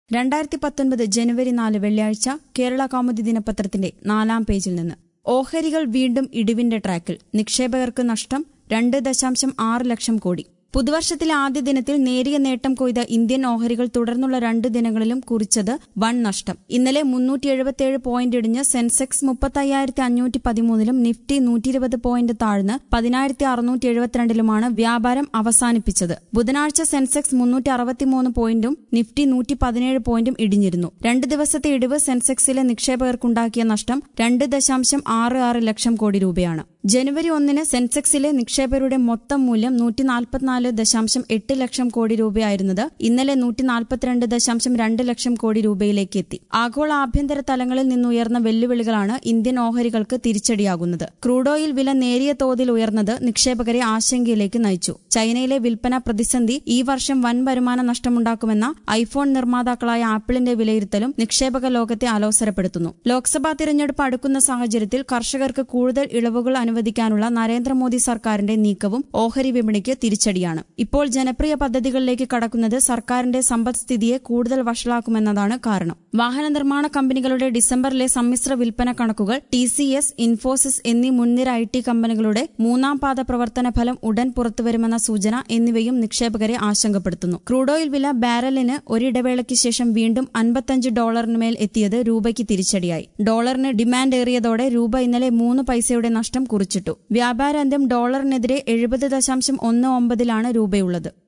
രണ്ടായിരത്തി പത്തൊൻപത് ജനുവരി നാല് വെള്ളിയാഴ്ച കേരള കൗമുദി ദിനപത്രത്തിന്റെ നാലാം പേജിൽ നിന്ന് ഓഹരികൾ വീണ്ടും ഇടിവിന്റെ ട്രാക്കിൽ നിക്ഷേപകർക്ക് നഷ്ടം രണ്ട് ദശാംശം ആറ് ലക്ഷം കോടി പുതുവർഷത്തിലെ ആദ്യ ദിനത്തിൽ നേരിയ നേട്ടം കൊയ്ത ഇന്ത്യൻ ഓഹരികൾ തുടർന്നുള്ള രണ്ട് ദിനങ്ങളിലും കുറിച്ചത് വൻ നഷ്ടം ഇന്നലെ മുന്നൂറ്റി എഴുപത്തിയേഴ് പോയിന്റ് ഇടിഞ്ഞ് സെൻസെക്സ് മുപ്പത്തയ്യായിരത്തി അഞ്ഞൂറ്റി പതിമൂന്നിലും നിഫ്റ്റി നൂറ്റി ഇരുപത് പോയിന്റ് താഴ്ന്ന് പതിനായിരത്തി അറുന്നൂറ്റി എഴുപത്തിരണ്ടിലുമാണ് വ്യാപാരം അവസാനിപ്പിച്ചത് ബുധനാഴ്ച സെൻസെക്സ് മുന്നൂറ്റി അറുപത്തിമൂന്ന് പോയിന്റും നിഫ്റ്റി നൂറ്റി പതിനേഴ് പോയിന്റും ഇടിഞ്ഞിരുന്നു രണ്ട് ദിവസത്തെ ഇടിവ് സെൻസെക്സിലെ നിക്ഷേപകർക്കുണ്ടാക്കിയ നഷ്ടം രണ്ട് ദശാംശം ആറ് ആറ് ലക്ഷം കോടി രൂപയാണ് ജനുവരി ഒന്നിന് സെൻസെക്സിലെ നിക്ഷേപകരുടെ മൊത്തം മൂല്യം നൂറ്റി നാൽപ്പത്തിനാല് ദശാംശം എട്ട് ലക്ഷം കോടി രൂപയായിരുന്നത് ഇന്നലെ നൂറ്റി നാൽപ്പത്തിരണ്ട് ദശാംശം രണ്ട് ലക്ഷം കോടി രൂപയിലേക്ക് എത്തി ആഗോള ആഭ്യന്തര തലങ്ങളിൽ നിന്നുയർന്ന വെല്ലുവിളികളാണ് ഇന്ത്യൻ ഓഹരികൾക്ക് തിരിച്ചടിയാകുന്നത് ക്രൂഡ് ഓയിൽ വില നേരിയ തോതിൽ ഉയർന്നത് നിക്ഷേപകരെ ആശങ്കയിലേക്ക് നയിച്ചു ചൈനയിലെ വിൽപ്പന പ്രതിസന്ധി ഈ വർഷം വൻ വരുമാന നഷ്ടമുണ്ടാക്കുമെന്ന ഐഫോൺ നിർമ്മാതാക്കളായ ആപ്പിളിന്റെ വിലയിരുത്തലും നിക്ഷേപക ലോകത്തെ അലോസരപ്പെടുത്തുന്നു ലോക്സഭാ തിരഞ്ഞെടുപ്പ് അടുക്കുന്ന സാഹചര്യത്തിൽ കർഷകർക്ക് കൂടുതൽ ഇളവുകൾ അനുവദിക്കാനുള്ള നരേന്ദ്രമോദി സർക്കാരിന്റെ നീക്കവും ഓഹരി വിപണിക്ക് തിരിച്ചടിയാണ് ഇപ്പോൾ ജനപ്രിയ പദ്ധതികളിലേക്ക് കടക്കുന്നത് സർക്കാരിന്റെ സമ്പദ്സ്ഥിതിയെ കൂടുതൽ വഷളാക്കുമെന്നതാണ് കാരണം വാഹന നിർമ്മാണ കമ്പനികളുടെ ഡിസംബറിലെ സമ്മിശ്ര വിൽപ്പന കണക്കുകൾ ടി സി എസ് ഇൻഫോസിസ് എന്നീ മുൻനിര ഐ ടി കമ്പനികളുടെ മൂന്നാം പാദ പ്രവർത്തന ഫലം ഉടൻ പുറത്തുവരുമെന്ന സൂചന എന്നിവയും നിക്ഷേപകരെ ആശങ്കപ്പെടുത്തുന്നു ക്രൂഡ് ഓയിൽ വില ബാരലിന് ഒരിടവേളയ്ക്ക് ശേഷം വീണ്ടും അൻപത്തഞ്ച് ഡോളറിനുമേൽ എത്തിയത് രൂപയ്ക്ക് തിരിച്ചടിയായി ഡോളറിന് ഡിമാൻഡ് ഏറിയതോടെ രൂപ ഇന്നലെ മൂന്ന് പൈസയുടെ നഷ്ടം കുറിച്ചിട്ടു വ്യാപാരാന്ത്യം ഡോളറിനെതിരെ എഴുപത് ദശാംശം ഒന്ന് ഒമ്പതിലാണ് രൂപയുള്ളത്